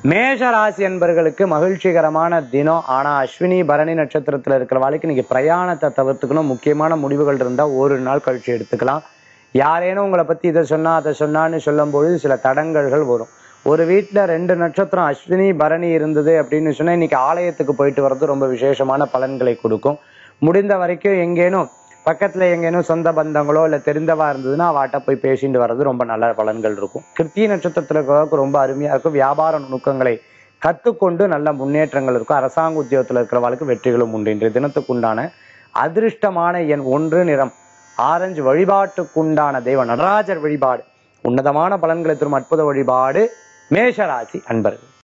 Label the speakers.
Speaker 1: மேஷ ராசி என்பர்களுக்கு மகிழ்ச்சிகரமான தினம் ஆனா அஸ்வினி பரணி நட்சத்திரத்துல இருக்கிற வாழ்க்கை நீங்க பிரயாணத்தை தவிர்த்துக்கணும் முக்கியமான முடிவுகள் இருந்தா ஒரு நாள் கழிச்சு எடுத்துக்கலாம் யாரேனும் உங்களை பத்தி இதை சொன்னா அதை சொன்னான்னு சொல்லும் பொழுது சில தடங்கல்கள் வரும் ஒரு வீட்டுல ரெண்டு நட்சத்திரம் அஸ்வினி பரணி இருந்தது அப்படின்னு சொன்னா இன்னைக்கு ஆலயத்துக்கு போயிட்டு வர்றது ரொம்ப விசேஷமான பலன்களை கொடுக்கும் முடிந்த வரைக்கும் எங்கேனும் பக்கத்துல எங்கேனும் சொந்த பந்தங்களோ இல்ல தெரிந்தவா இருந்ததுன்னா அவாட்ட போய் பேசிட்டு வர்றது ரொம்ப நல்ல பலன்கள் இருக்கும் கிருத்திய நட்சத்திரத்துல இருக்கிறவங்களுக்கு ரொம்ப அருமையா இருக்கும் வியாபார நுணுக்கங்களை கத்துக்கொண்டு நல்ல முன்னேற்றங்கள் இருக்கும் அரசாங்க உத்தியோகத்துல இருக்கிறவங்களுக்கு வெற்றிகளும் உண்டு இன்றைய தினத்துக்குண்டான அதிர்ஷ்டமான எண் ஒன்று நிறம் ஆரஞ்சு வழிபாட்டுக்குண்டான தெய்வ நடராஜர் வழிபாடு உன்னதமான பலன்களை தரும் அற்புத வழிபாடு மேஷராசி அன்பர்கள்